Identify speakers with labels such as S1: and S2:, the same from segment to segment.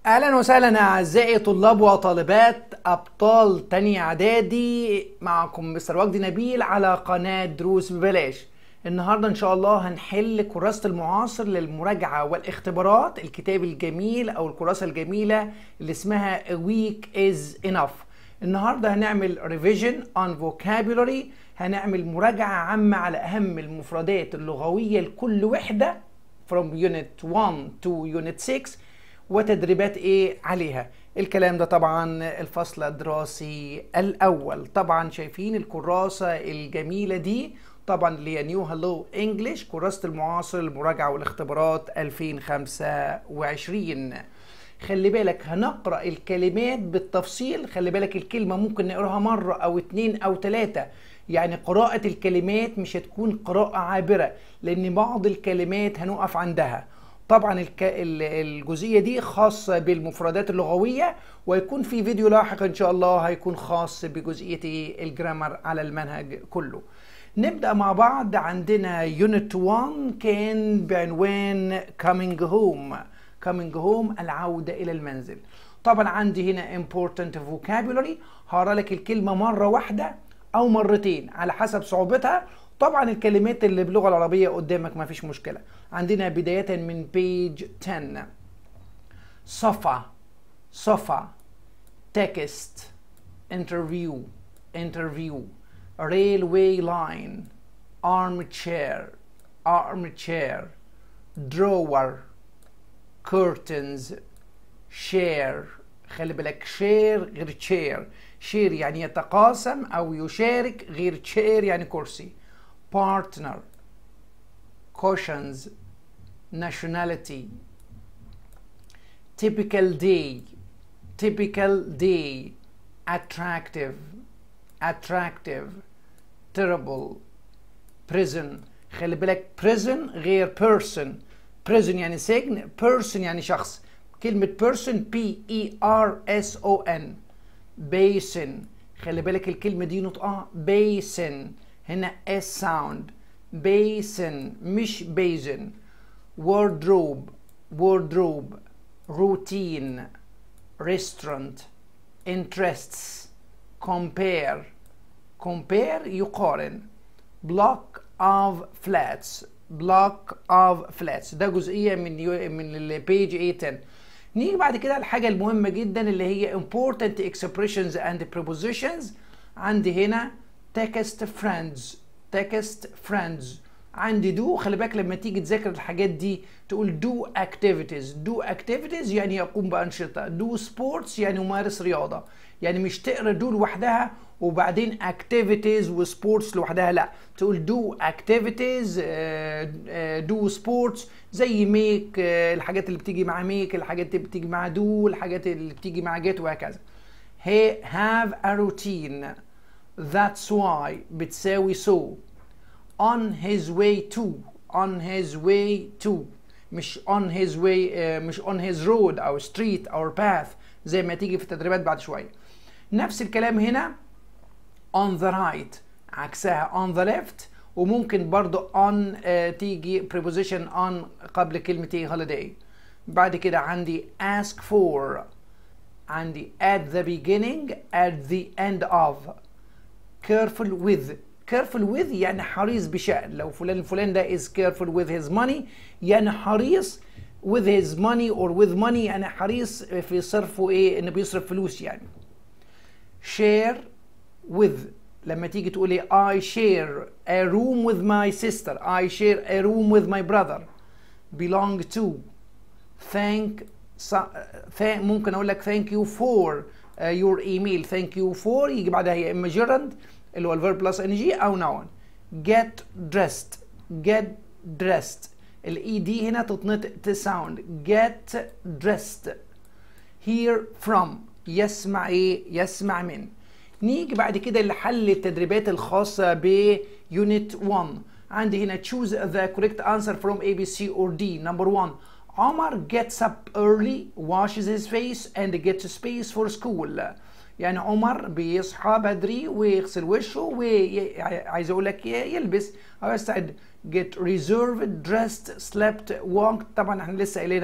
S1: اهلا وسهلا اعزائي طلاب وطالبات ابطال تانية اعدادي معكم مستر وجدي نبيل على قناة دروس ببلاش النهاردة ان شاء الله هنحل كراسة المعاصر للمراجعة والاختبارات الكتاب الجميل او الكراسة الجميلة اللي اسمها A Week is Enough النهاردة هنعمل revision on vocabulary هنعمل مراجعة عامة على اهم المفردات اللغوية لكل وحدة from unit 1 to unit 6 وتدريبات ايه عليها الكلام ده طبعا الفصل الدراسي الاول طبعا شايفين الكراسة الجميلة دي طبعا اللي هي نيو هالو انجلش كراسة المعاصر المراجعة والاختبارات 2025 خلي بالك هنقرأ الكلمات بالتفصيل خلي بالك الكلمة ممكن نقراها مرة او اتنين او تلاتة يعني قراءة الكلمات مش هتكون قراءة عابرة لان بعض الكلمات هنقف عندها طبعا الك... الجزئيه دي خاصه بالمفردات اللغويه ويكون في فيديو لاحق ان شاء الله هيكون خاص بجزئيه الجرامر على المنهج كله نبدا مع بعض عندنا يونت 1 كان بعنوان coming home coming home العوده الى المنزل طبعا عندي هنا important vocabulary هقرا لك الكلمه مره واحده او مرتين على حسب صعوبتها طبعا الكلمات اللي باللغه العربيه قدامك ما فيش مشكله عندنا بدايه من بيج 10 صفا صفا تكست انترفيو انترفيو railway line armchair armchair drawer curtains share خلي بالك شير غير تشير شير يعني يتقاسم او يشارك غير تشير يعني كرسي partner cautions nationality typical day typical day attractive attractive terrible prison خلي بالك prison غير person prison يعني سجن person يعني شخص كلمة person P E R S O N basin خلي بالك الكلمة دي نطقها basin هنا S sound basin مش basin wardrobe wardrobe routine restaurant interests compare compare يقارن block of flats block of flats ده جزئية من يو من البيج 810 نيجي بعد كده الحاجة المهمة جدا اللي هي important expressions and prepositions عندي هنا text friends text friends عندي دو خلي بالك لما تيجي تذاكر الحاجات دي تقول do activities do activities يعني يقوم بأنشطة do sports يعني يمارس رياضة يعني مش تقرا دو لوحدها وبعدين activities وسبورتس لوحدها لا تقول do activities uh, uh, do sports زي make uh, الحاجات اللي بتيجي مع make الحاجات اللي بتيجي مع do الحاجات اللي بتيجي مع get وهكذا he have a routine that's why بتساوي so on his way to on his way to مش on his way uh, مش on his road او street or path زي ما تيجي في التدريبات بعد شويه نفس الكلام هنا on the right عكسها on the left وممكن برضو on uh, تيجي preposition on قبل كلمة holiday بعد كده عندي ask for عندي at the beginning at the end of careful with careful with يعني حريص بشأن لو فلان الفلان ده is careful with his money يعني حريص with his money or with money يعني حريص في صرفه ايه انه بيصرف فلوس يعني share with لما تيجي تقول ايه I share a room with my sister I share a room with my brother belong to thank th ممكن اقول لك thank you for uh, your email thank you for يجي بعدها يا اما gerund اللي هو الفيرب بلس ان جي او noun get dressed get dressed الاي دي هنا تتنطق تساوند get dressed hear from يسمع ايه يسمع من نيجي بعد كده لحل التدريبات الخاصة بيونت 1 عندي هنا choose the correct answer from A B C or D number 1 عمر gets up early washes his face and gets space for school يعني عمر بيصحى بدري ويغسل وشه وعايز اقول لك يلبس او يستعد get reserved dressed slept walked طبعا احنا لسه قايلينها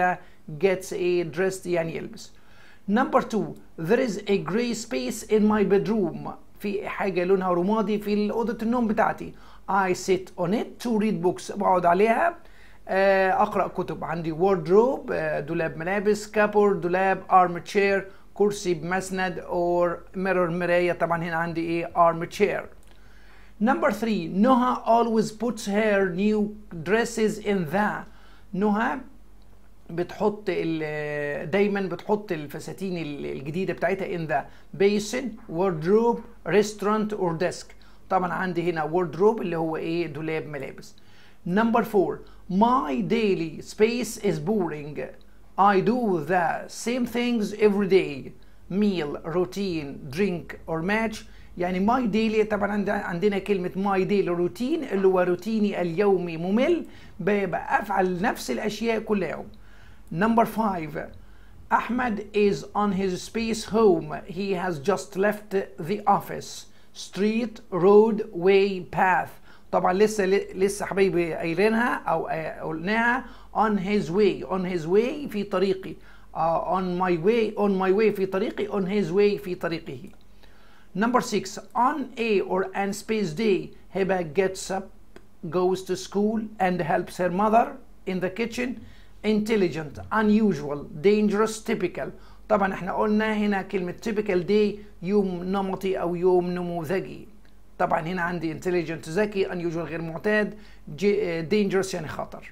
S1: gets a dressed يعني يلبس number two there is a gray space in my bedroom في حاجة لونها رمادي في أوضة النوم بتاعتي I sit on it to read books بقعد عليها أقرأ كتب عندي wardrobe دولاب ملابس كابور دولاب armchair كرسي بمسند or mirror مراية طبعا هنا عندي ايه armchair Number three, Noha always puts her new dresses in the نهى بتحط دايما بتحط الفساتين الجديدة بتاعتها in the basin, wardrobe, restaurant or desk طبعا عندي هنا wardrobe اللي هو ايه دولاب ملابس Number four, my daily space is boring. I do the same things every day. Meal, routine, drink or match يعني ماي ديلي طبعا عندنا كلمة ماي ديلي روتين اللي هو روتيني اليومي ممل ببقى أفعل نفس الأشياء كل يوم. Number five Ahmed is on his space home. He has just left the office. Street, road, way, path. طبعا لسه لسه حبايبي قايلينها او قلناها on his way on his way في طريقي uh, on my way on my way في طريقي on his way في طريقه Number six, on a or an space day, Heba gets up, goes to school, and helps her mother in the kitchen. Intelligent, unusual, dangerous, typical. طبعا احنا قلنا هنا كلمة typical day يوم نمطي أو يوم نموذجي. طبعا هنا عندي intelligent ذكي unusual غير معتاد dangerous يعني خطر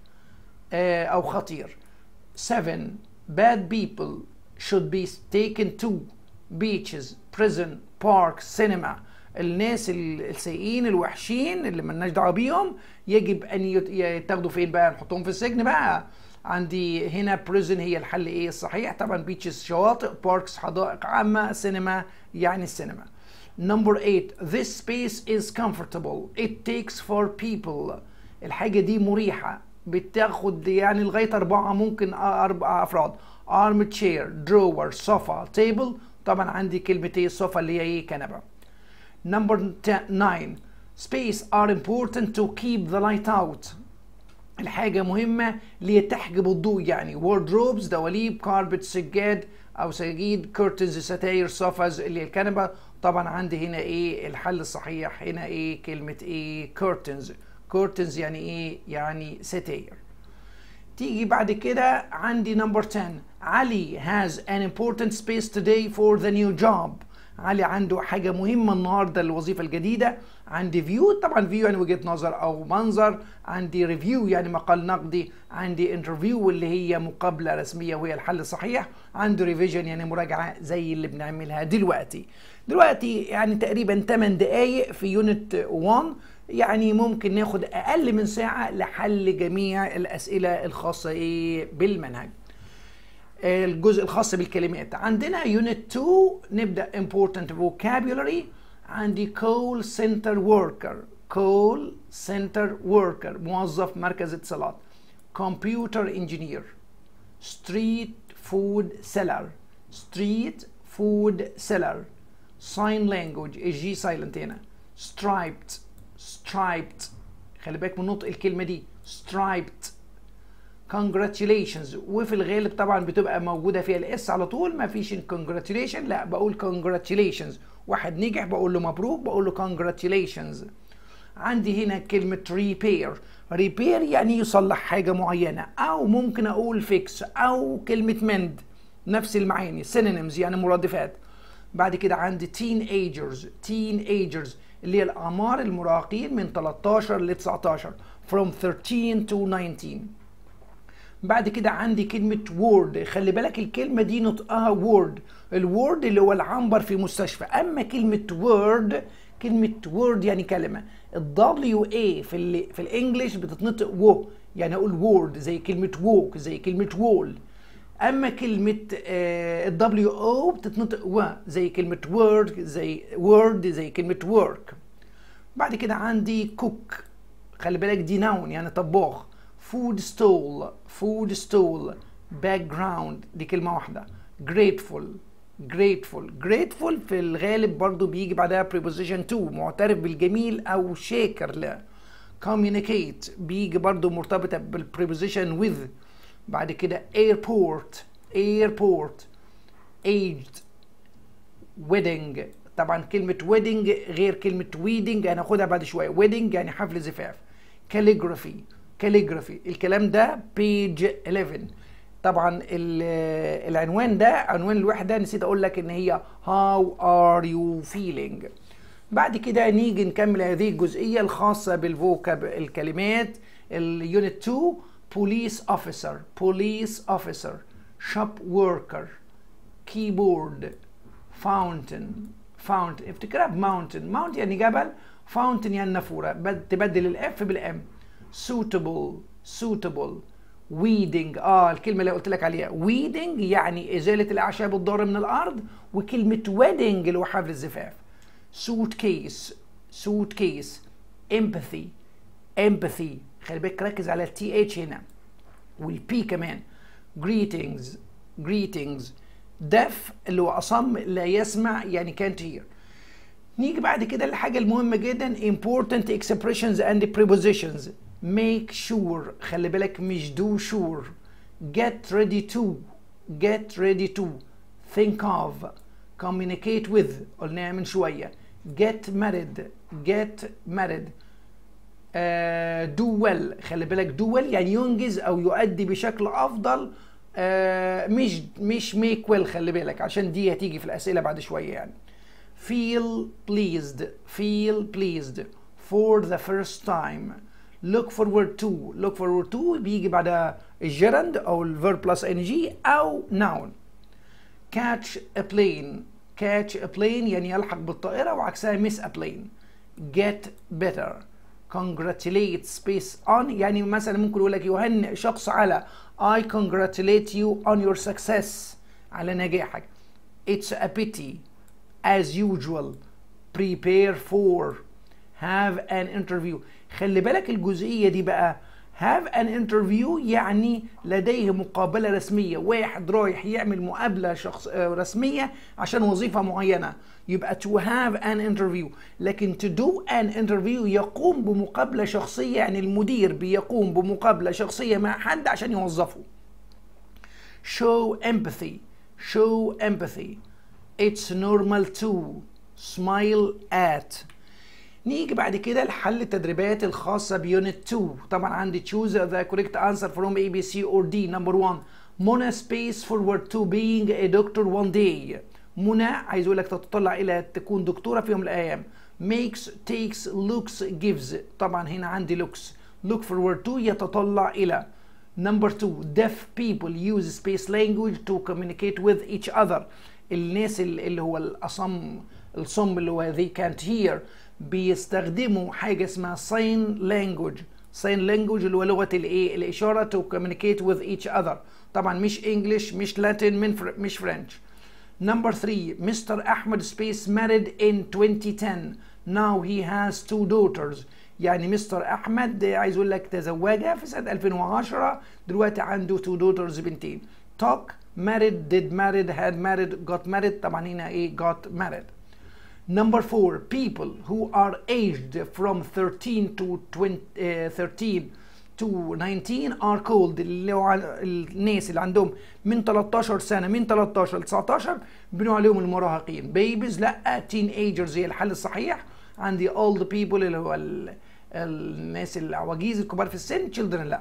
S1: أو خطير. Seven, bad people should be taken to beaches, prison, بارك سينما الناس السيئين الوحشين اللي ملناش دعوه بيهم يجب ان يتاخدوا فين بقى نحطهم في السجن بقى عندي هنا بريزن هي الحل ايه الصحيح طبعا بيتشز شواطئ باركس حدائق عامه سينما يعني السينما Number eight, this space is comfortable. It takes for people. الحاجة دي مريحة بتاخد يعني لغاية أربعة ممكن أربع أفراد. arm chair, drawer, sofa, table طبعا عندي كلمتين الصفة اللي هي ايه كنبة. Number 9 space are important to keep the light out. الحاجة مهمة لتحجب الضوء يعني wardrobes دواليب carpet سجاد أو سجيد curtains ستاير sofas اللي هي الكنبة طبعا عندي هنا ايه الحل الصحيح هنا ايه كلمة ايه curtains curtains يعني ايه يعني ستاير تيجي بعد كده عندي نمبر 10 علي has an important space today for the new job علي عنده حاجة مهمة النهاردة للوظيفة الجديدة عندي فيو طبعا فيو يعني وجهة نظر أو منظر عندي ريفيو يعني مقال نقدي عندي انترفيو اللي هي مقابلة رسمية وهي الحل الصحيح عندي ريفيجن يعني مراجعة زي اللي بنعملها دلوقتي دلوقتي يعني تقريبا 8 دقايق في يونت 1 يعني ممكن ناخد اقل من ساعه لحل جميع الاسئله الخاصه ايه بالمنهج الجزء الخاص بالكلمات عندنا يونت 2 نبدا important vocabulary عندي call center worker call center worker موظف مركز اتصالات computer engineer street food seller street food seller sign language الجي silent هنا striped striped خلي بالك من نطق الكلمة دي striped congratulations وفي الغالب طبعا بتبقى موجودة فيها الاس على طول ما فيش congratulation لا بقول congratulations واحد نجح بقول له مبروك بقول له congratulations عندي هنا كلمة repair repair يعني يصلح حاجة معينة أو ممكن أقول fix أو كلمة mend نفس المعاني synonyms يعني مرادفات بعد كده عندي teenagers teenagers اللي هي الأعمار المراهقين من 13 ل 19 from 13 to 19 بعد كده عندي كلمة word خلي بالك الكلمة دي نطقها word الوورد اللي هو العنبر في مستشفى أما كلمة word كلمة word يعني كلمة الدبليو اي في ال في الانجليش بتتنطق و يعني اقول word زي كلمة walk زي كلمة wall اما كلمة الدبليو او بتتنطق و زي كلمة word زي word زي كلمة work بعد كده عندي cook خلي بالك دي نون يعني طباخ food stall food stall background دي كلمة واحدة grateful grateful grateful في الغالب برضو بيجي بعدها preposition to معترف بالجميل أو شاكر له communicate بيجي برضو مرتبطة بالpreposition with بعد كده airport airport aged wedding طبعا كلمة wedding غير كلمة wedding هناخدها بعد شوية wedding يعني حفل زفاف calligraphy calligraphy الكلام ده page 11 طبعا العنوان ده عنوان الوحدة نسيت اقول لك ان هي how are you feeling بعد كده نيجي نكمل هذه الجزئية الخاصة بالفوكاب الكلمات اليونت 2 police officer police officer shop worker keyboard fountain fountain افتكرها بماونتن ماونت يعني جبل فاونتن يعني نافورة تبدل الاف بالام suitable suitable weeding اه الكلمة اللي قلت لك عليها weeding يعني إزالة الأعشاب الضارة من الأرض وكلمة wedding اللي هو حفل الزفاف suitcase suitcase empathy empathy خلي بالك ركز على التي اتش هنا والبي كمان greetings greetings deaf اللي هو أصم لا يسمع يعني can't hear نيجي بعد كده للحاجة المهمة جدا important expressions and prepositions make sure خلي بالك مش do sure get ready to get ready to think of communicate with قلناها من شوية get married get married uh, do well خلي بالك do well يعني ينجز او يؤدي بشكل افضل uh, مش مش make well خلي بالك عشان دي هتيجي في الاسئله بعد شويه يعني feel pleased feel pleased for the first time look forward to look forward to بيجي بعد الجرند او الفيرب بلس ان جي او noun catch a plane catch a plane يعني يلحق بالطائرة وعكسها miss a plane get better congratulate space on يعني مثلا ممكن يقول لك يهنئ شخص على I congratulate you on your success على نجاحك it's a pity as usual prepare for have an interview خلي بالك الجزئية دي بقى have an interview يعني لديه مقابلة رسمية واحد رايح يعمل مقابلة شخص رسمية عشان وظيفة معينة يبقى to have an interview لكن to do an interview يقوم بمقابلة شخصية يعني المدير بيقوم بمقابلة شخصية مع حد عشان يوظفه show empathy show empathy it's normal to smile at نيجي بعد كده لحل التدريبات الخاصة بيونت 2 طبعا عندي choose the correct answer from A B C or D number 1 منى space forward to being a doctor one day منى عايز اقول لك تتطلع الى تكون دكتورة في يوم من الايام makes takes looks gives طبعا هنا عندي looks look forward to يتطلع الى number 2 deaf people use space language to communicate with each other الناس اللي هو الأصم الصم اللي هو they can't hear بيستخدموا حاجة اسمها sign language sign language اللي هو لغة الايه الإشارة to communicate with each other طبعا مش English مش Latin من فر... مش French number 3 Mr. Ahmed Space married in 2010 now he has two daughters يعني مستر احمد عايز اقول لك تزوجها في سنه 2010 دلوقتي عنده two daughters بنتين talk married did married had married got married طبعا هنا ايه got married number four people who are aged from 13 to 20, uh, 13 to 19 are called اللي هو الناس اللي عندهم من 13 سنه من 13 ل 19 بنقول عليهم المراهقين babies لا teenagers هي الحل الصحيح عندي old people اللي هو الناس العواجيز الكبار في السن children لا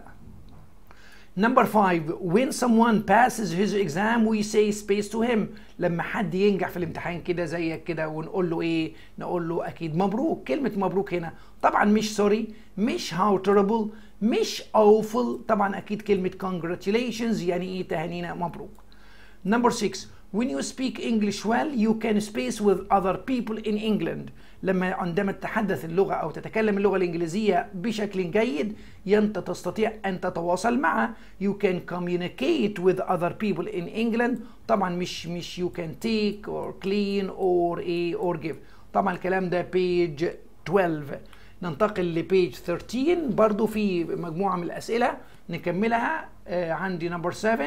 S1: Number five, when someone passes his exam we say space to him. لما حد ينجح في الامتحان كده زيك كده ونقول له ايه؟ نقول له اكيد مبروك، كلمة مبروك هنا طبعا مش سوري، مش how terrible، مش awful، طبعا اكيد كلمة congratulations يعني ايه تهانينا مبروك. Number six, when you speak English well you can space with other people in England. لما عندما تتحدث اللغة أو تتكلم اللغة الإنجليزية بشكل جيد أنت تستطيع أن تتواصل معه you can communicate with other people in England طبعا مش مش you can take or clean or a or give طبعا الكلام ده page 12 ننتقل لبيج 13 برضو في مجموعة من الأسئلة نكملها آه عندي number 7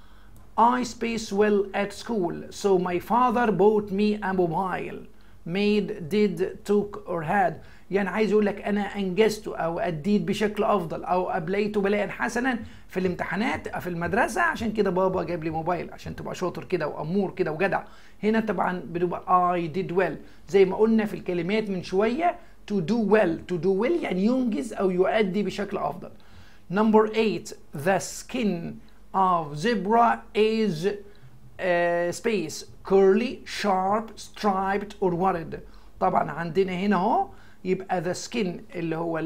S1: I space well at school so my father bought me a mobile made did took or had يعني عايز يقول لك انا انجزت او اديت بشكل افضل او ابليت بلاء حسنا في الامتحانات في المدرسه عشان كده بابا جاب لي موبايل عشان تبقى شاطر كده وامور كده وجدع هنا طبعا بتبقى اي ديد ويل زي ما قلنا في الكلمات من شويه to do well to do well يعني ينجز او يؤدي بشكل افضل number 8 the skin of zebra is uh, space curly sharp striped or worried طبعا عندنا هنا اهو يبقى the skin اللي هو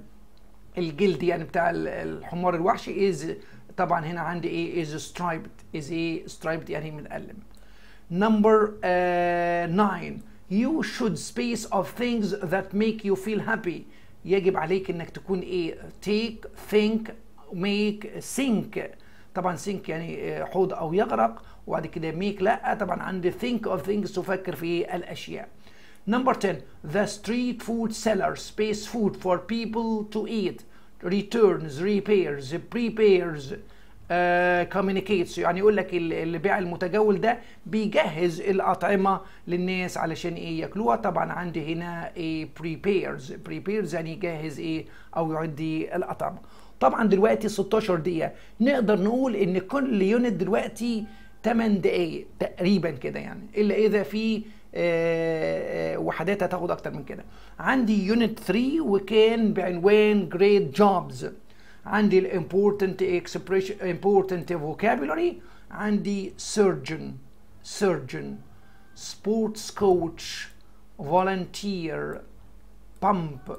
S1: الجلد يعني بتاع الحمار الوحشي is طبعا هنا عندي ايه is striped is ايه striped يعني متقلم number uh, 9 you should space of things that make you feel happy يجب عليك انك تكون ايه take think make think طبعا think يعني حوض او يغرق وبعد كده make لا طبعا عندي think of things تفكر في الاشياء Number 10 the street food seller space food for people to eat returns repairs prepares uh, communicates يعني يقول لك اللي بيع المتجول ده بيجهز الأطعمة للناس علشان إيه ياكلوها طبعا عندي هنا إيه prepares prepares يعني يجهز إيه أو يعدي الأطعمة طبعا دلوقتي 16 دقيقة نقدر نقول إن كل يونت دلوقتي 8 دقايق تقريبا كده يعني إلا إذا في آه وحدات هتاخد أكتر من كده عندي يونت 3 وكان بعنوان great jobs عندي الامبورتنت اكسبريشن important vocabulary عندي surgeon surgeon sports coach volunteer pump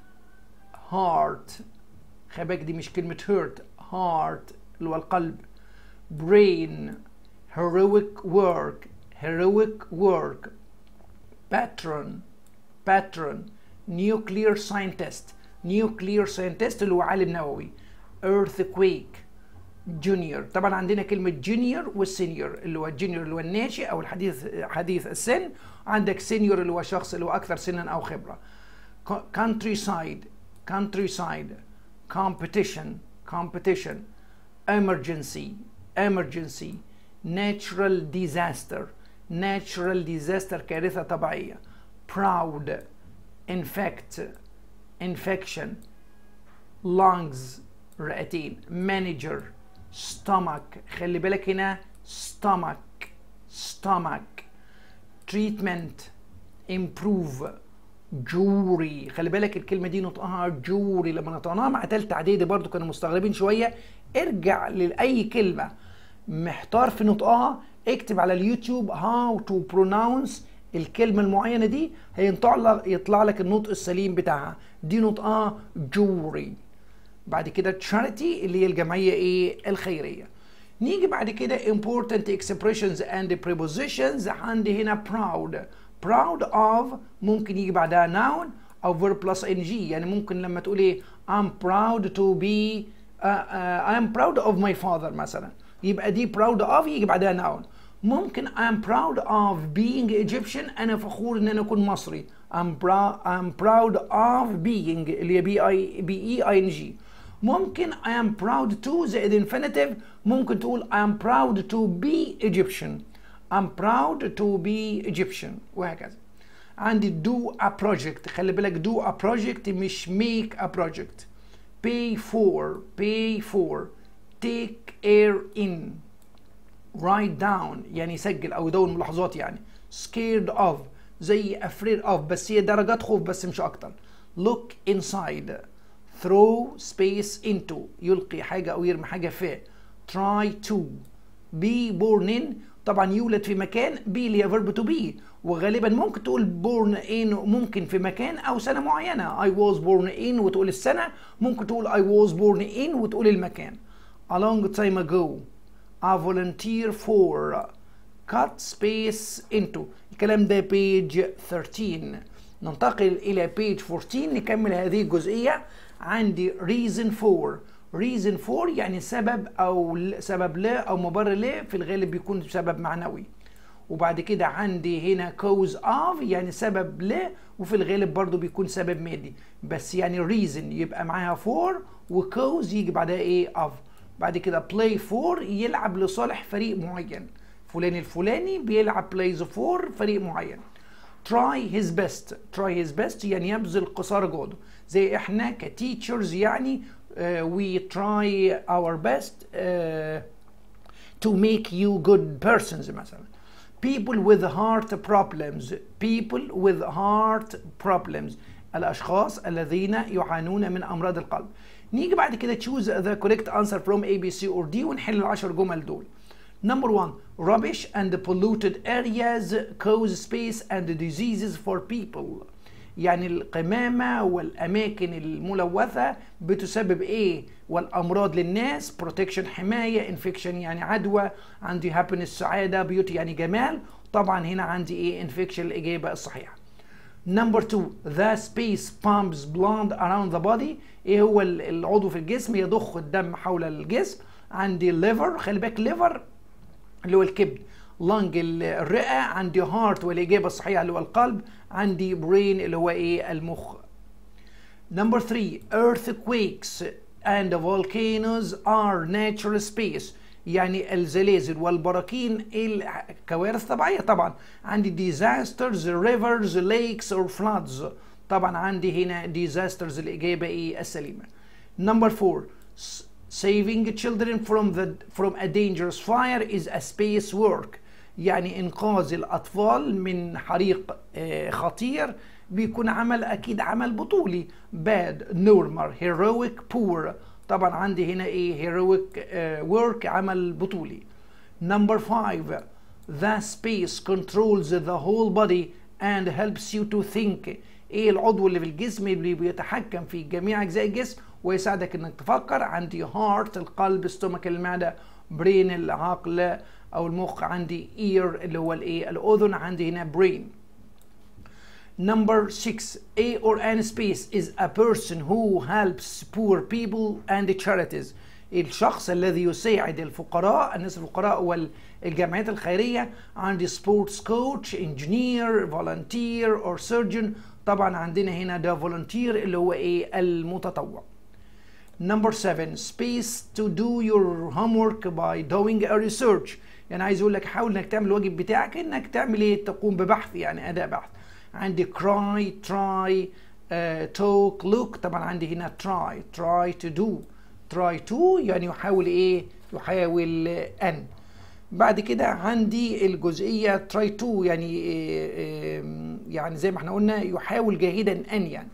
S1: heart خباك دي مش كلمة hurt heart اللي هو القلب brain heroic work heroic work patron patron nuclear scientist nuclear scientist اللي هو عالم نووي earthquake جونيور طبعا عندنا كلمة جونيور والسينيور اللي هو الجونيور اللي هو الناشئ أو الحديث حديث السن عندك سينيور اللي هو شخص اللي هو أكثر سنا أو خبرة countryside countryside competition competition emergency emergency natural disaster natural disaster كارثة طبيعية proud infect infection lungs رئتين manager stomach خلي بالك هنا stomach stomach treatment improve جوري خلي بالك الكلمة دي نطقها جوري لما نطقناها مع تالتة اعدادي برضو كانوا مستغربين شوية ارجع لأي كلمة محتار في نطقها اكتب على اليوتيوب how to pronounce الكلمة المعينة دي هيطلع لك يطلع لك النطق السليم بتاعها دي نطقها جوري بعد كده تشاريتي اللي هي الجمعية ايه الخيرية نيجي بعد كده important expressions and prepositions عندي هنا proud proud of ممكن يجي بعدها noun او verb plus ing يعني ممكن لما تقول ايه I'm proud to be uh, uh, I'm proud of my father مثلا يبقى دي proud of يجي بعدها noun ممكن I'm proud of being Egyptian أنا فخور إن أنا أكون مصري I'm, proud I'm proud of being اللي هي بي اي بي اي اي ان جي ممكن I am proud to زائد infinitive ممكن تقول I am proud to be Egyptian I'm proud to be Egyptian وهكذا عندي do a project خلي بالك do a project مش make a project pay for pay for take air in write down يعني يسجل او يدون ملاحظات يعني scared of زي afraid of بس هي درجات خوف بس مش اكتر look inside throw space into يلقي حاجة او يرمي حاجة في try to be born in طبعا يولد في مكان be اللي هي verb to be وغالبا ممكن تقول born in ممكن في مكان او سنة معينة I was born in وتقول السنة ممكن تقول I was born in وتقول المكان a long time ago a volunteer for cut space into الكلام ده page 13 ننتقل إلى page 14 نكمل هذه الجزئية عندي reason for reason for يعني سبب أو سبب لا أو مبرر لا في الغالب بيكون سبب معنوي وبعد كده عندي هنا cause of يعني سبب لا وفي الغالب برضو بيكون سبب مادي بس يعني reason يبقى معاها for وcause يجي بعدها ايه of بعد كده play for يلعب لصالح فريق معين فلان الفلاني بيلعب plays for فريق معين try his best try his best يعني يبذل قصارى جهده زي احنا كتيتشرز يعني uh, we try our best uh, to make you good persons مثلا people with heart problems people with heart problems الأشخاص الذين يعانون من أمراض القلب نيجي بعد كده choose the correct answer from A, B, C or D ونحل العشر جمل دول Number one, rubbish and polluted areas cause space and diseases for people. يعني القمامة والأماكن الملوثة بتسبب إيه؟ والأمراض للناس protection حماية infection يعني عدوى عندي happiness سعادة beauty يعني جمال طبعا هنا عندي إيه infection الإجابة الصحيحة Number two, the space pumps blood around the body ايه هو العضو في الجسم يضخ الدم حول الجسم عندي liver خلي بالك liver اللي هو الكبد لانج الرئه عندي هارت والاجابه الصحيحه اللي هو القلب عندي برين اللي هو ايه المخ نمبر 3 earthquakes and volcanoes are natural space يعني الزلازل والبراكين الكوارث طبيعيه طبعا عندي disasters rivers lakes or floods طبعا عندي هنا disasters الاجابه ايه السليمه نمبر 4 saving children from the from a dangerous fire is a space work يعني انقاذ الاطفال من حريق خطير بيكون عمل اكيد عمل بطولي bad normal heroic poor طبعا عندي هنا ايه heroic work عمل بطولي number five the space controls the whole body and helps you to think ايه العضو اللي في الجسم اللي بيتحكم في جميع اجزاء الجسم ويساعدك انك تفكر عندي هارت القلب ستومك المعده برين العقل او المخ عندي اير اللي هو الايه الاذن عندي هنا برين Number six, A or N space is a person who helps poor people and charities. الشخص الذي يساعد الفقراء الناس الفقراء والجمعيات الخيرية عندي سبورتس كوتش انجينير فولنتير اور سيرجن طبعا عندنا هنا ده فولنتير اللي هو ايه المتطوع Number seven, space to do your homework by doing a research. يعني عايز اقول لك حاول انك تعمل الواجب بتاعك انك تعمل ايه تقوم ببحث يعني اداء بحث. عندي cry, try, uh, talk, look طبعا عندي هنا try, try to do. try to يعني يحاول ايه؟ يحاول ان. بعد كده عندي الجزئية try to يعني يعني زي ما احنا قلنا يحاول جاهدا ان يعني.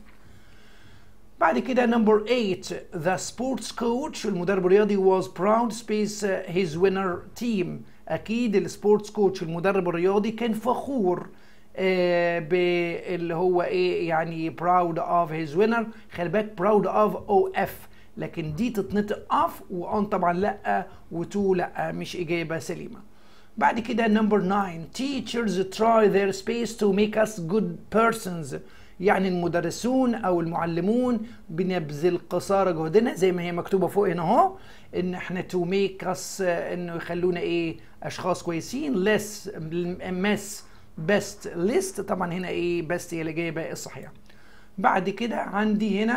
S1: بعد كده نمبر 8 the sports coach المدرب الرياضي was proud space his winner team اكيد السبورتس كوتش المدرب الرياضي كان فخور آه باللي هو ايه يعني proud of his winner خلي بالك proud of او اف لكن دي تتنطق off وان طبعا لا وتو لا مش اجابه سليمه بعد كده نمبر 9 teachers try their space to make us good persons يعني المدرسون او المعلمون بنبذل قصارى جهدنا زي ما هي مكتوبه فوق هنا اهو ان احنا تو ميك اس انه يخلونا ايه اشخاص كويسين ليس مس بيست ليست طبعا هنا ايه بيست هي الاجابه الصحيحه بعد كده عندي هنا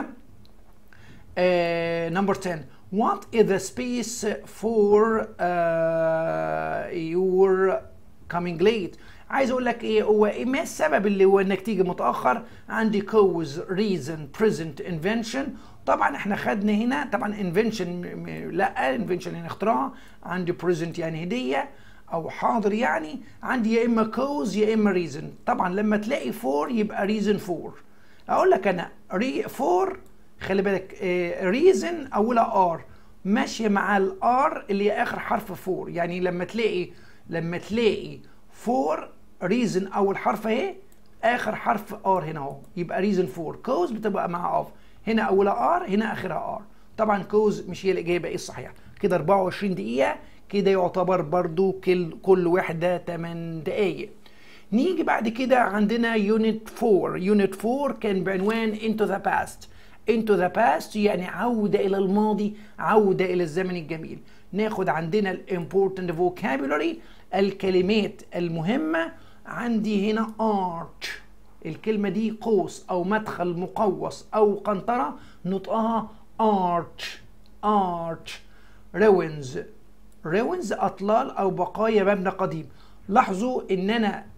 S1: نمبر uh, 10 what is the space for uh, your coming late عايز اقول لك ايه هو ايه ما السبب اللي هو انك تيجي متاخر عندي cause reason present invention طبعا احنا خدنا هنا طبعا invention لا invention يعني اختراع عندي present يعني هديه او حاضر يعني عندي يا اما cause يا اما reason طبعا لما تلاقي for يبقى reason for اقول لك انا for خلي بالك reason اولها r ماشيه مع الار اللي هي اخر حرف for يعني لما تلاقي لما تلاقي for reason اول حرف اهي اخر حرف ار هنا اهو يبقى reason for cause بتبقى مع of هنا اولها ار هنا اخرها ار طبعا cause مش هي الاجابه ايه الصحيحه كده 24 دقيقه كده يعتبر برضو كل كل واحده 8 دقائق نيجي بعد كده عندنا يونت 4 يونت 4 كان بعنوان into the past into the past يعني عودة إلى الماضي عودة إلى الزمن الجميل ناخد عندنا الامبورتنت vocabulary الكلمات المهمة عندي هنا art الكلمة دي قوس أو مدخل مقوس أو قنطرة نطقها arch arch ruins ruins أطلال أو بقايا مبنى قديم لاحظوا إن أنا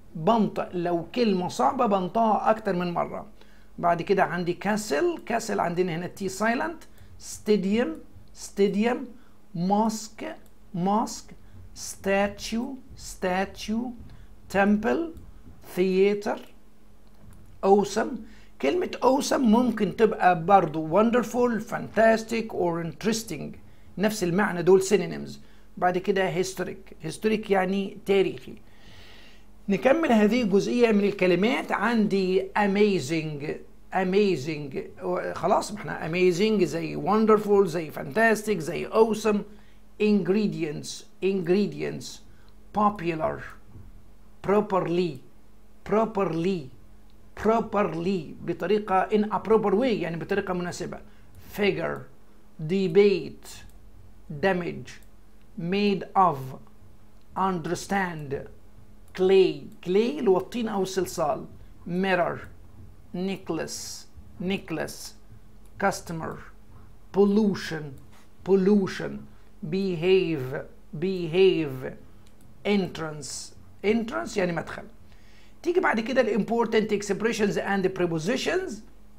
S1: بنطق لو كلمة صعبة بنطقها أكتر من مرة بعد كده عندي كاسل كاسل عندنا هنا تي سايلنت ستاديوم ستاديوم ماسك ماسك ستاتيو ستاتيو تمبل ثياتر awesome كلمة awesome ممكن تبقى برضو wonderful fantastic or interesting نفس المعنى دول synonyms بعد كده historic historic يعني تاريخي نكمل هذه الجزئية من الكلمات عندي amazing amazing خلاص ما احنا amazing زي wonderful زي fantastic زي awesome ingredients ingredients popular properly properly properly بطريقة in a proper way يعني بطريقة مناسبة figure debate damage made of understand clay clay اللي هو الطين أو الصلصال mirror necklace necklace customer pollution pollution behave behave entrance entrance يعني مدخل تيجي بعد كده ال important expressions and prepositions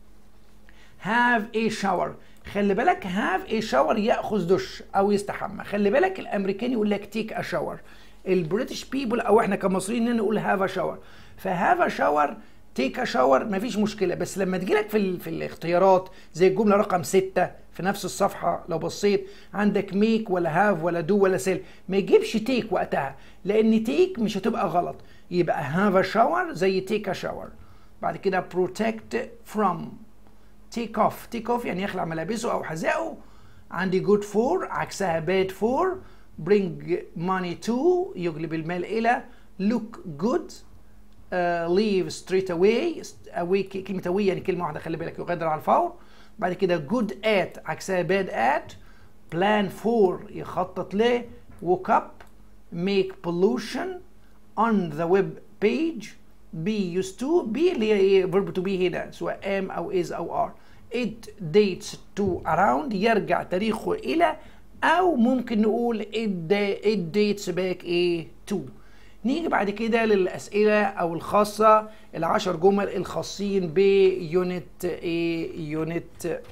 S1: have a shower خلي بالك have a shower ياخذ دش او يستحمى خلي بالك الامريكاني يقول لك take a shower البريتش بيبل او احنا كمصريين نقول have a shower فهاف a shower تيك ا شاور مفيش مشكله بس لما تجيلك في ال... في الاختيارات زي الجمله رقم ستة في نفس الصفحه لو بصيت عندك ميك ولا هاف ولا دو ولا سيل ما يجيبش تيك وقتها لان تيك مش هتبقى غلط يبقى هاف ا شاور زي تيك ا شاور بعد كده بروتكت فروم تيك اوف تيك اوف يعني يخلع ملابسه او حذائه عندي جود فور عكسها باد فور برينج ماني تو يجلب المال الى لوك جود ليف ستريت اواي اواي كلمه اواي يعني كلمه واحده خلي بالك يغادر على الفور بعد كده جود ات عكسها باد ات بلان فور يخطط ل ووك اب ميك بولوشن on the web page be used to be اللي هي ايه verb to be هنا سواء am او is او are it dates to around يرجع تاريخه الى او ممكن نقول it, it dates back ايه to نيجي بعد كده للأسئلة أو الخاصة العشر جمل الخاصين بيونت A يونت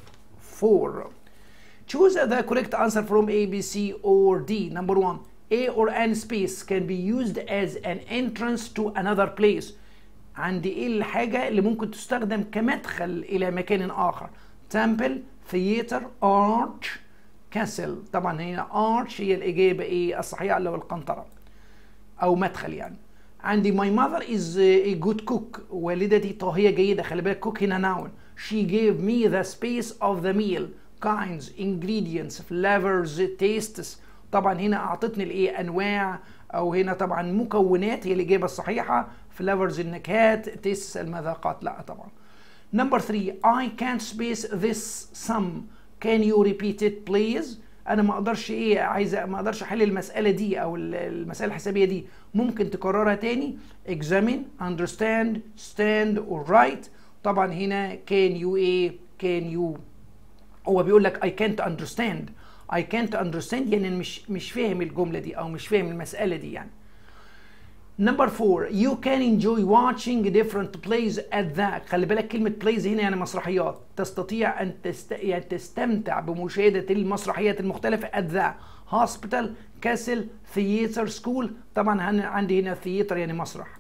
S1: 4 Choose the correct answer from A, B, C or D. Number one, A or N space can be used as an entrance to another place. عندي ايه الحاجة اللي ممكن تستخدم كمدخل إلى مكان آخر؟ Temple, theater, arch, castle. طبعا هنا arch هي الإجابة إيه الصحيحة اللي هو القنطرة. او مدخل يعني عندي my mother is a good cook والدتي طاهية جيدة خلي بالك cook هنا noun she gave me the space of the meal kinds ingredients flavors tastes طبعا هنا اعطتني الايه انواع او هنا طبعا مكونات هي الاجابه الصحيحه flavors النكهات tastes المذاقات لا طبعا number three I can't space this sum can you repeat it please انا ما اقدرش ايه عايز ما اقدرش احل المساله دي او المساله الحسابيه دي ممكن تكررها تاني examine understand stand or write طبعا هنا can you ايه can you هو بيقول لك I can't understand I can't understand يعني مش مش فاهم الجمله دي او مش فاهم المساله دي يعني Number four, you can enjoy watching different plays at the خلي بالك كلمة plays هنا يعني مسرحيات تستطيع أن تست... يعني تستمتع بمشاهدة المسرحيات المختلفة at the hospital, castle, theater, school طبعا عندي هنا theater يعني مسرح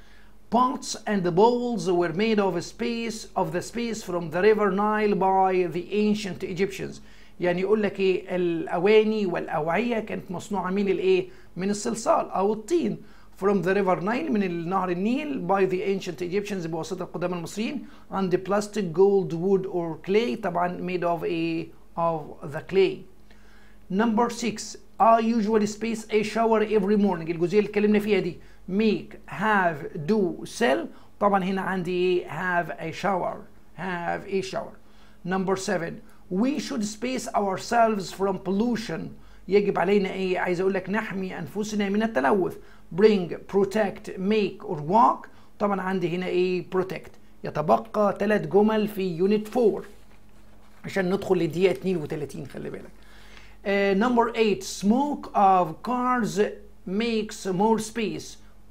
S1: Pots and the bowls were made of space of the space from the river Nile by the ancient Egyptians يعني يقول لك ايه الاواني والاوعيه كانت مصنوعه من الايه من الصلصال او الطين from the river Nile من النهر النيل by the ancient Egyptians بواسطة القدامى المصريين and the plastic gold wood or clay طبعا made of a of the clay number six I usually space a shower every morning الجزئية اللي اتكلمنا فيها دي make have do sell طبعا هنا عندي ايه have a shower have a shower number seven we should space ourselves from pollution يجب علينا ايه عايز اقول لك نحمي انفسنا من التلوث bring protect make or walk طبعا عندي هنا ايه protect يتبقى ثلاث جمل في يونت 4 عشان ندخل لدقيقة 32 خلي بالك uh, number 8 smoke of cars makes more space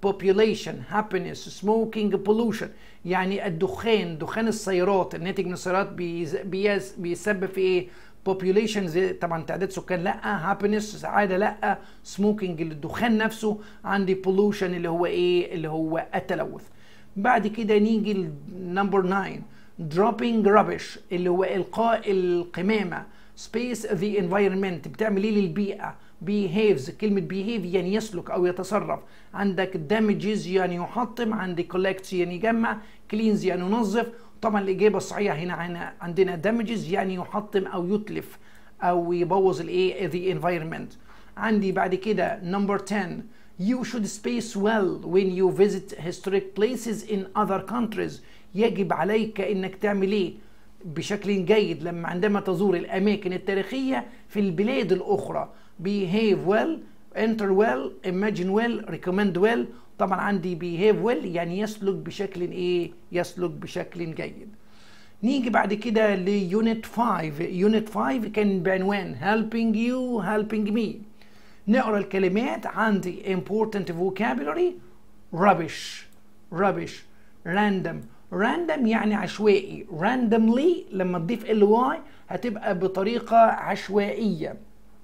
S1: population happiness smoking pollution يعني الدخان دخان السيارات الناتج من السيارات بيز- بيز- بيسبب في ايه population زي طبعا تعداد سكان لا happiness سعاده لا smoking الدخان نفسه عندي pollution اللي هو ايه اللي هو التلوث بعد كده نيجي نمبر 9 dropping rubbish اللي هو القاء القمامه space the environment بتعمل ايه للبيئه behaves كلمة behave يعني يسلك أو يتصرف عندك damages يعني يحطم عندك collects يعني يجمع cleans يعني ينظف طبعا الإجابة الصحيحة هنا هنا عندنا damages يعني يحطم أو يتلف أو يبوظ الإيه the environment عندي بعد كده number 10 You should space well when you visit historic places in other countries يجب عليك انك تعمل ايه بشكل جيد لما عندما تزور الاماكن التاريخيه في البلاد الاخرى behave well enter well imagine well recommend well طبعا عندي behave well يعني يسلك بشكل ايه يسلك بشكل جيد نيجي بعد كده ليونت 5 يونت 5 كان بعنوان helping you helping me نقرا الكلمات عندي important vocabulary rubbish rubbish random random يعني عشوائي randomly لما تضيف ال واي هتبقى بطريقة عشوائية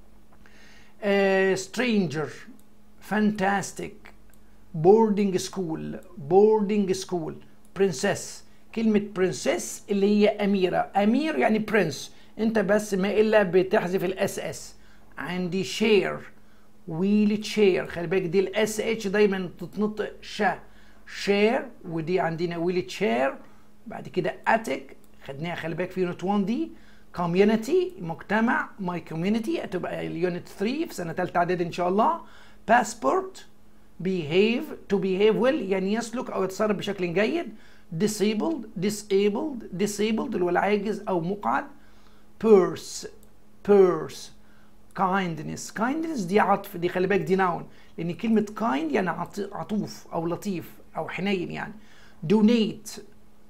S1: uh, stranger fantastic boarding school boarding school princess كلمة princess اللي هي أميرة أمير يعني prince أنت بس ما إلا بتحذف الاس اس عندي share ويل تشير خلي بالك دي الاس اتش دايما تتنطق شا شير ودي عندنا ويل تشير بعد كده اتك خدناها خلي بالك في يونت 1 دي كوميونتي مجتمع ماي كوميونتي هتبقى اليونت 3 في سنه ثالثه اعدادي ان شاء الله باسبورت behave to behave well يعني يسلك او يتصرف بشكل جيد disabled disabled disabled اللي هو العاجز او مقعد purse purse kindness kindness دي عطف دي خلي بالك دي ناون لان كلمه kind يعني عطوف او لطيف او حنين يعني donate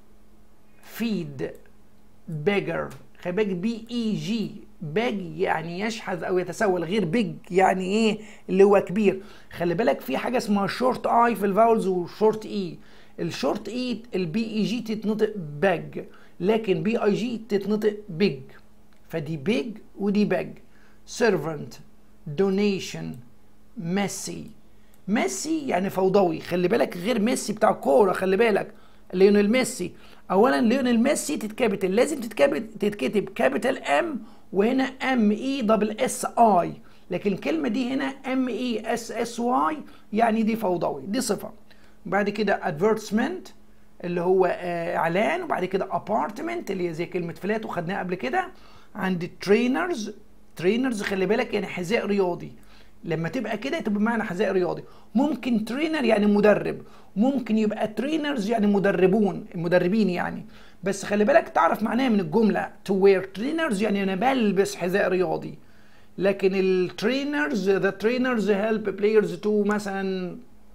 S1: feed beggar خلي بالك بي اي جي باج يعني يشحذ او يتسول غير بيج يعني ايه اللي هو كبير خلي بالك في حاجه اسمها شورت اي في الفاولز وشورت اي الشورت اي البي اي جي تتنطق باج لكن بي اي جي تتنطق بيج فدي بيج ودي باج servant donation ميسي ميسي يعني فوضوي خلي بالك غير ميسي بتاع الكوره خلي بالك ليونيل ميسي اولا ليونيل ميسي تتكابتل لازم تتكابت تتكتب كابيتال ام وهنا ام اي دبل اس اي لكن الكلمه دي هنا ام اي اس اس واي يعني دي فوضوي دي صفه بعد كده ادفيرتسمنت اللي هو آه اعلان وبعد كده ابارتمنت اللي هي زي كلمه فلات وخدناها قبل كده عندي ترينرز ترينرز خلي بالك يعني حذاء رياضي لما تبقى كده تبقى بمعنى حذاء رياضي ممكن ترينر يعني مدرب ممكن يبقى ترينرز يعني مدربون المدربين يعني بس خلي بالك تعرف معناها من الجمله to wear trainers يعني انا بلبس حذاء رياضي لكن الترينرز the trainers help players to مثلا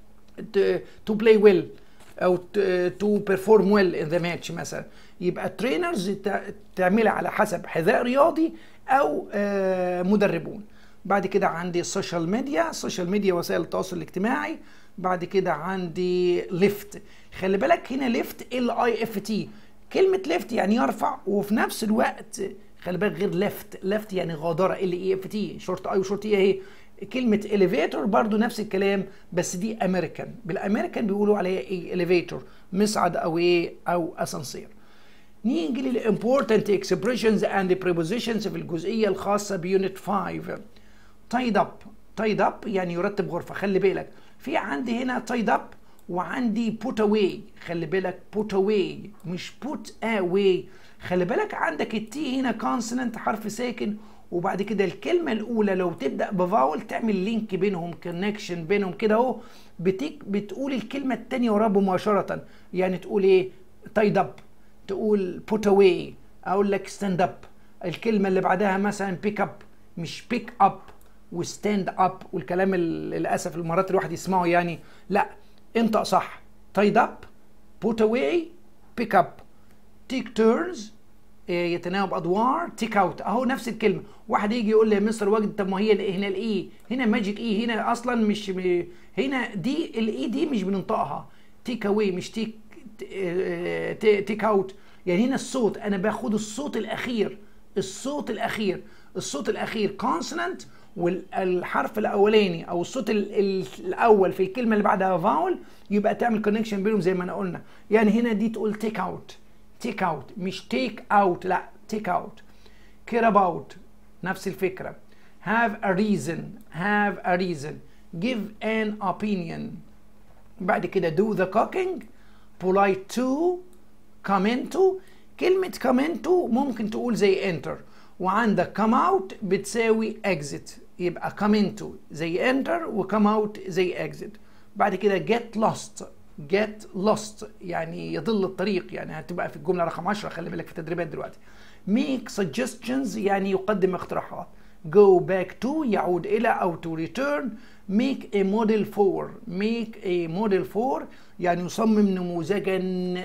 S1: to play well او to perform well in the match مثلا يبقى الترينرز تعملها على حسب حذاء رياضي او مدربون بعد كده عندي السوشيال ميديا السوشيال ميديا وسائل التواصل الاجتماعي بعد كده عندي ليفت خلي بالك هنا ليفت ال اي اف تي كلمه ليفت يعني يرفع وفي نفس الوقت خلي بالك غير ليفت ليفت يعني غادره ال اي اف تي شورت اي وشورت اي اهي كلمه اليفيتور برضو نفس الكلام بس دي امريكان بالامريكان بيقولوا عليها ايه اليفيتور مصعد او ايه او اسانسير نيجي للامبورتنت اكسبريشنز اند prepositions في الجزئيه الخاصه بيونت 5 تايد اب تايد اب يعني يرتب غرفه خلي بالك في عندي هنا تايد اب وعندي بوت اواي خلي بالك بوت اواي مش بوت اواي خلي بالك عندك التي هنا كونسوننت حرف ساكن وبعد كده الكلمه الاولى لو تبدا بفاول تعمل لينك بينهم كونكشن بينهم كده اهو بتقول الكلمه الثانيه وراها مباشره يعني تقول ايه تايد اب تقول بوت اواي اقول لك ستاند اب الكلمه اللي بعدها مثلا بيك اب مش بيك اب وستاند اب والكلام للاسف المرات الواحد يسمعه يعني لا انطق صح تايد اب بوت اواي بيك اب تيك تيرنز يتناوب ادوار تيك اوت اهو نفس الكلمه واحد يجي يقول لي يا مستر واجد طب ما هي هنا الاي هنا ماجيك اي هنا اصلا مش هنا دي الاي دي مش بننطقها تيك اواي مش تيك تيك اوت يعني هنا الصوت انا باخد الصوت الاخير الصوت الاخير الصوت الاخير كونسونانت والحرف الاولاني او الصوت الاول في الكلمه اللي بعدها فاول يبقى تعمل كونكشن بينهم زي ما انا قلنا يعني هنا دي تقول تيك اوت تيك اوت مش تيك اوت لا تيك اوت care about نفس الفكره have a reason have a reason give an opinion بعد كده do the cooking polite to come into كلمة come into ممكن تقول زي enter وعندك come out بتساوي exit يبقى come into زي enter و come out زي exit بعد كده get lost get lost يعني يضل الطريق يعني هتبقى في الجملة رقم 10 خلي بالك في التدريبات دلوقتي make suggestions يعني يقدم اقتراحات go back to يعود إلى أو to return make a model for make a model for يعني يصمم نموذجا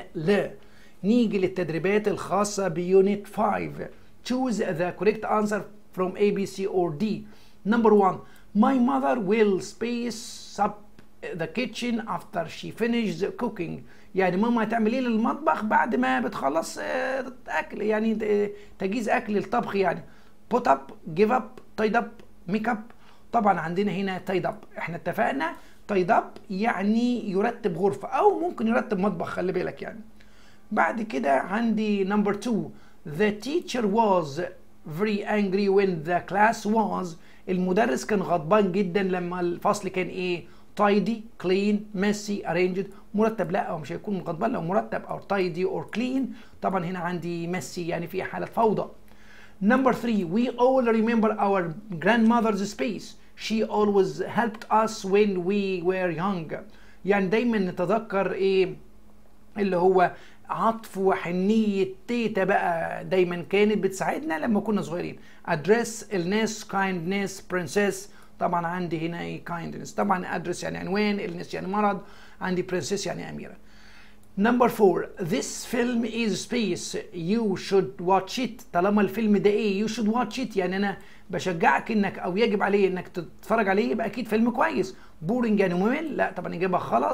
S1: ل نيجي للتدريبات الخاصة بيونت 5 choose the correct answer from A, B, C or D number one my mother will space up the kitchen after she finishes cooking يعني ماما هتعمل ايه للمطبخ بعد ما بتخلص اكل يعني تجهيز اكل الطبخ يعني put up give up tied up make up طبعا عندنا هنا tied up احنا اتفقنا tied up يعني يرتب غرفة او ممكن يرتب مطبخ خلي بالك يعني بعد كده عندي number two the teacher was very angry when the class was المدرس كان غضبان جدا لما الفصل كان ايه tidy clean messy arranged مرتب لا هو مش هيكون غضبان لو مرتب او tidy or clean طبعا هنا عندي messy يعني في حالة فوضى number three we all remember our grandmother's space she always helped us when we were young يعني دايما نتذكر ايه اللي هو عطف وحنية تيتا بقى دايما كانت بتساعدنا لما كنا صغيرين address الناس kindness princess طبعا عندي هنا ايه kindness طبعا address يعني عنوان الناس يعني مرض عندي princess يعني أميرة Number four, this film is space. You should watch it. طالما الفيلم ده ايه you should watch it يعني انا بشجعك انك او يجب عليه انك تتفرج عليه يبقى اكيد فيلم كويس. بورنج يعني ممل؟ لا طبعا اجابه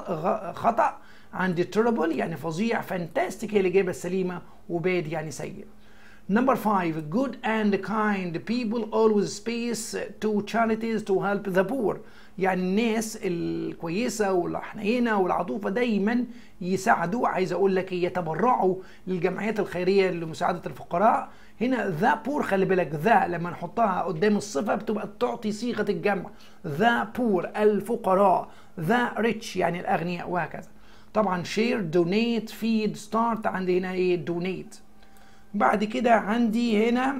S1: خطأ. عندي terrible يعني فظيع. fantastic هي الاجابه السليمه وباد يعني سيء. Number five, good and kind people always space to charities to help the poor. يعني الناس الكويسة والحنينة والعطوفة دايما يساعدوا عايز اقول لك يتبرعوا للجمعيات الخيرية لمساعدة الفقراء هنا ذا بور خلي بالك ذا لما نحطها قدام الصفة بتبقى تعطي صيغة الجمع ذا بور الفقراء ذا ريتش يعني الأغنياء وهكذا طبعا شير دونيت فيد ستارت عندي هنا ايه دونيت بعد كده عندي هنا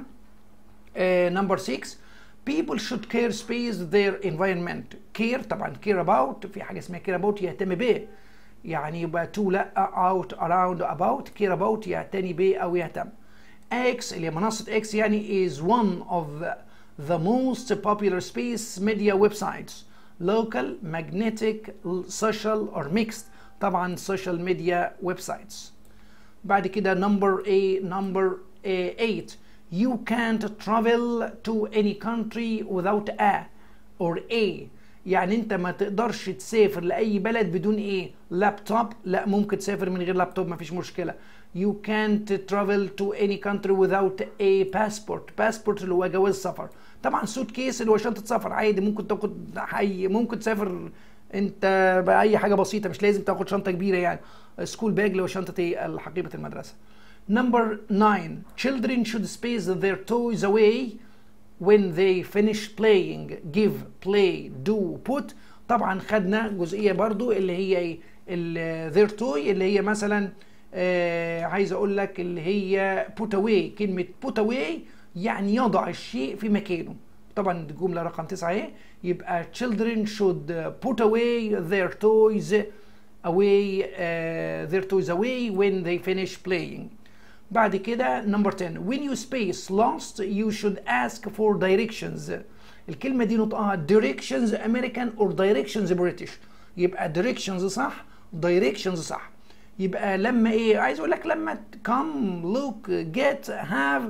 S1: نمبر 6 people should care space their environment care طبعا care about في حاجه اسمها care about يهتم به يعني يبقى to لا out around about care about يعتني به او يهتم X اللي هي منصه X يعني is one of the most popular space media websites local magnetic social or mixed طبعا social media websites بعد كده number A number 8 you can't travel to any country without a or a يعني انت ما تقدرش تسافر لاي بلد بدون ايه لابتوب لا ممكن تسافر من غير لابتوب ما فيش مشكله you can't travel to any country without a passport passport اللي هو جواز سفر طبعا سوت كيس اللي هو شنطه سفر عادي ممكن تاخد حي ممكن تسافر انت باي حاجه بسيطه مش لازم تاخد شنطه كبيره يعني سكول باج اللي هو شنطه ايه حقيبه المدرسه Number nine, children should space their toys away when they finish playing. Give, play, do, put. طبعا خدنا جزئية برضو اللي هي ايه their toy اللي هي مثلا آه عايز اقول لك اللي هي put away كلمة put away يعني يضع الشيء في مكانه. طبعا الجملة رقم تسعة اهي يبقى children should put away their toys away uh, their toys away when they finish playing. بعد كده number 10 when you space lost you should ask for directions الكلمة دي نطقها directions American or directions British يبقى directions صح directions صح يبقى لما ايه عايز اقول لك لما come look get have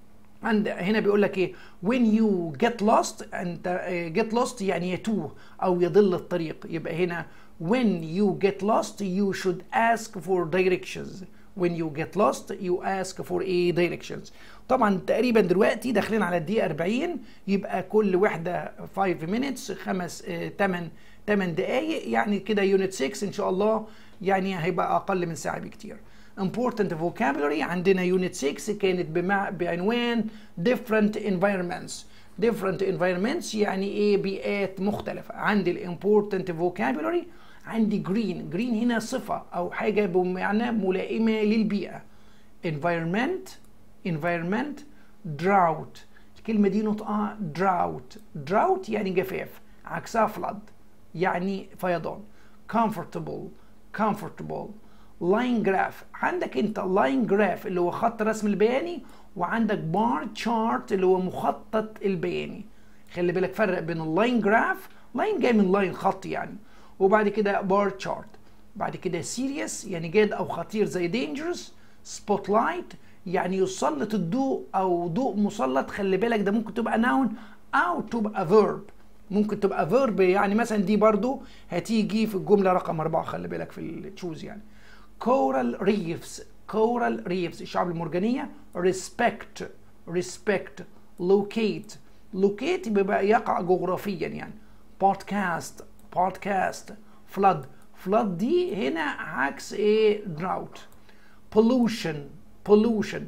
S1: عند هنا بيقول لك ايه when you get lost انت get lost يعني يتوه او يضل الطريق يبقى هنا when you get lost you should ask for directions when you get lost you ask for a directions طبعا تقريبا دلوقتي داخلين على الدقيقه 40 يبقى كل وحده 5 minutes خمس 8 8 دقائق يعني كده يونت 6 ان شاء الله يعني هيبقى اقل من ساعه بكتير important vocabulary عندنا يونت 6 كانت بمع... بعنوان different environments different environments يعني ايه بيئات مختلفة عندي الامبورتنت vocabulary عندي green green هنا صفة او حاجة بمعنى ملائمة للبيئة environment environment drought الكلمة دي نطقها drought drought يعني جفاف عكسها flood يعني فيضان comfortable comfortable لاين جراف عندك انت لاين جراف اللي هو خط الرسم البياني وعندك بار تشارت اللي هو مخطط البياني خلي بالك فرق بين اللاين جراف لاين جاي من لاين خط يعني وبعد كده بار تشارت بعد كده سيريس يعني جاد او خطير زي دينجرس سبوت لايت يعني يسلط الضوء او ضوء مسلط خلي بالك ده ممكن تبقى ناون او تبقى فيرب ممكن تبقى فيرب يعني مثلا دي برضو هتيجي في الجمله رقم أربعة خلي بالك في التشوز يعني كورال ريفز كورال ريفز الشعب المرجانية respect respect locate locate بيبقى يقع جغرافيا يعني podcast podcast flood flood دي هنا عكس ايه drought pollution pollution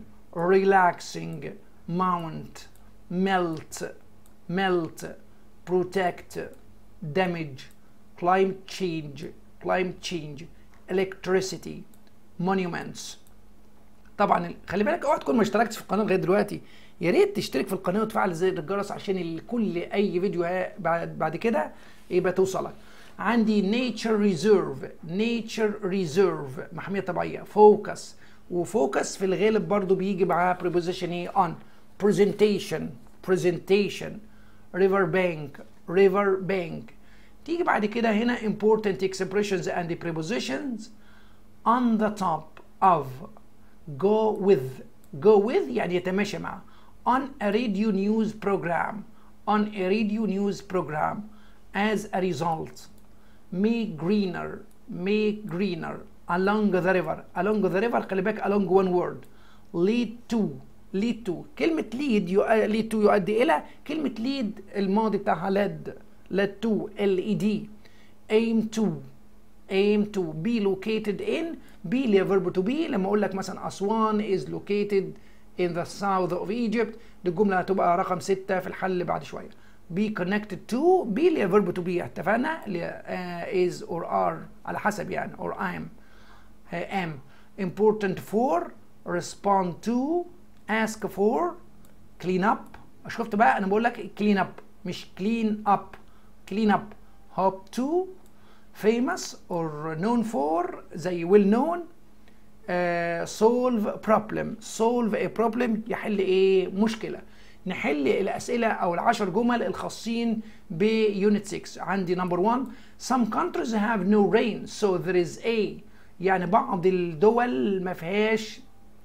S1: relaxing mount melt melt protect damage climate change climate change electricity monuments طبعا خلي بالك اوعى تكون ما اشتركتش في القناه لغايه دلوقتي يا ريت تشترك في القناه وتفعل زر الجرس عشان كل اي فيديو بعد بعد كده يبقى توصلك عندي nature reserve nature reserve محميه طبيعيه focus وفوكس في الغالب برضو بيجي معاه preposition ايه on presentation presentation river bank river bank تيجي بعد كده هنا important expressions and prepositions on the top of go with go with يعني يتماشى مع on a radio news program on a radio news program as a result make greener make greener along the river along the river خلي بالك along one word lead to lead to كلمة lead يو... lead to يؤدي إلى كلمة lead الماضي بتاعها led led to L E D aim to aim to be located in be اللي هي verb to be لما اقول لك مثلا اسوان is located in the south of Egypt دي الجمله هتبقى رقم ستة في الحل بعد شويه be connected to be اللي هي verb to be اتفقنا اللي هي is or are على حسب يعني or I'm am important for respond to ask for clean up شفت بقى انا بقول لك clean up مش clean up clean up hope to famous or known for زي well known uh, solve problem solve a problem يحل ايه مشكله نحل الاسئله او العشر جمل الخاصين بيونت 6 عندي نمبر 1 some countries have no rain so there is a يعني بعض الدول ما فيهاش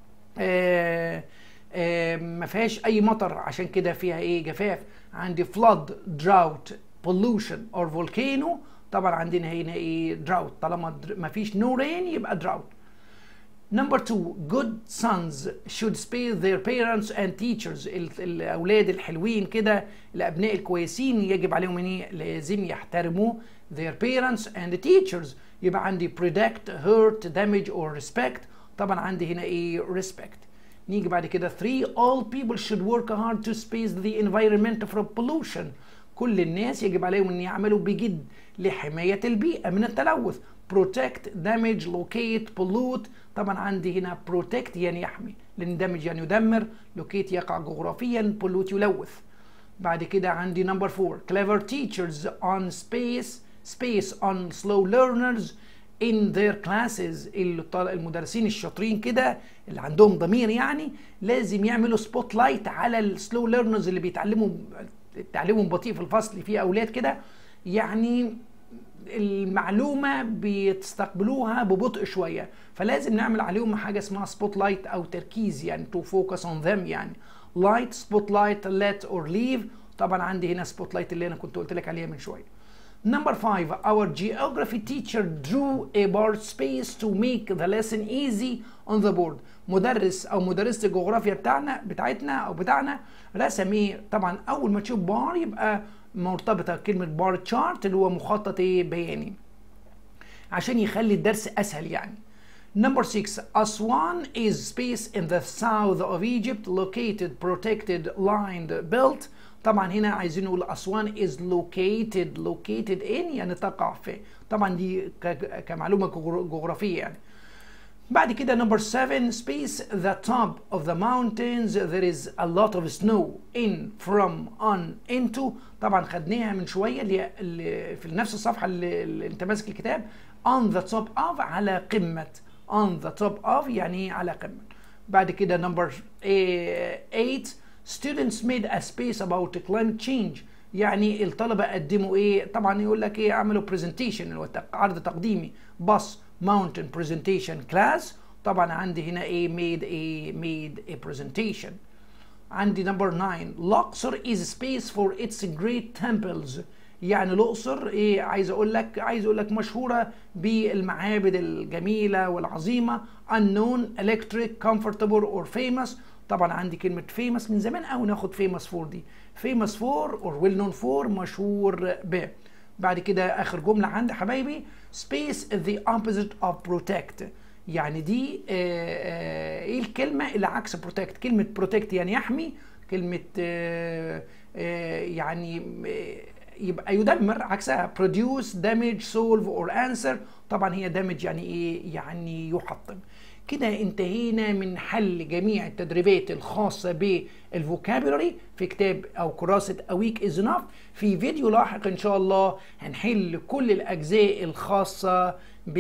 S1: آه آه ما فيهاش اي مطر عشان كده فيها ايه جفاف عندي flood drought pollution or volcano طبعا عندنا هنا ايه drought طالما ما فيش no rain يبقى drought Number two, good sons should spare their parents and teachers. الأولاد الحلوين كده الأبناء الكويسين يجب عليهم إيه؟ لازم يحترموا their parents and teachers. يبقى عندي predict, hurt, damage or respect. طبعا عندي هنا إيه respect. نيجي بعد كده three, all people should work hard to space the environment from pollution. كل الناس يجب عليهم أن يعملوا بجد لحماية البيئة من التلوث. protect, damage, locate, pollute طبعا عندي هنا protect يعني يحمي لان damage يعني يدمر locate يقع جغرافيا pollute يلوث بعد كده عندي number 4 clever teachers on space space on slow learners in their classes المدرسين الشاطرين كده اللي عندهم ضمير يعني لازم يعملوا سبوت لايت على السلو ليرنرز اللي بيتعلموا تعليمهم بطيء في الفصل في اولاد كده يعني المعلومه بتستقبلوها ببطء شويه فلازم نعمل عليهم حاجه اسمها سبوت لايت او تركيز يعني تو فوكس اون ذم يعني لايت سبوت لايت ليت اور ليف طبعا عندي هنا سبوت لايت اللي انا كنت قلت لك عليها من شويه Number five, our geography teacher drew a bar space to make the lesson easy on the board. مدرس او مدرسة الجغرافيا بتاعنا بتاعتنا او بتاعنا رسم ايه؟ طبعا اول ما تشوف بار يبقى مرتبطة كلمة بار تشارت اللي هو مخطط ايه بياني. عشان يخلي الدرس اسهل يعني. Number six, Aswan is space in the south of Egypt, located, protected, lined, built. طبعا هنا عايزين نقول أسوان is located located in يعني تقع في طبعا دي كمعلومة جغرافية يعني بعد كده number seven space the top of the mountains there is a lot of snow in from on into طبعا خدناها من شوية اللي في نفس الصفحة اللي, اللي انت ماسك الكتاب on the top of على قمة on the top of يعني على قمة بعد كده number eight students made a space about climate change يعني الطلبة قدموا ايه طبعا يقول لك ايه عملوا presentation اللي هو عرض تقديمي بس mountain presentation class طبعا عندي هنا ايه made a made a presentation عندي number 9 Luxor is space for its great temples يعني الاقصر ايه عايز اقول لك عايز اقول لك مشهوره بالمعابد الجميله والعظيمه unknown electric comfortable or famous طبعا عندي كلمه famous من زمان قوي ناخد famous for دي famous for or well known for مشهور ب بعد كده اخر جمله عندي حبايبي space is the opposite of protect يعني دي آه آه ايه الكلمه اللي عكس protect كلمه protect يعني يحمي كلمه آه يعني يبقى يدمر عكسها produce damage solve or answer طبعا هي damage يعني ايه يعني يحطم كده انتهينا من حل جميع التدريبات الخاصة بالفوكابولري في كتاب أو كراسة أويك إز enough في فيديو لاحق إن شاء الله هنحل كل الأجزاء الخاصة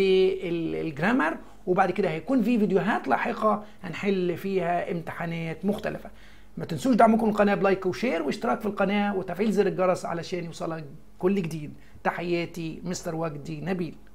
S1: بالجرامر وبعد كده هيكون في فيديوهات لاحقة هنحل فيها امتحانات مختلفة ما تنسوش دعمكم القناة بلايك وشير واشتراك في القناة وتفعيل زر الجرس علشان يوصلك كل جديد تحياتي مستر وجدي نبيل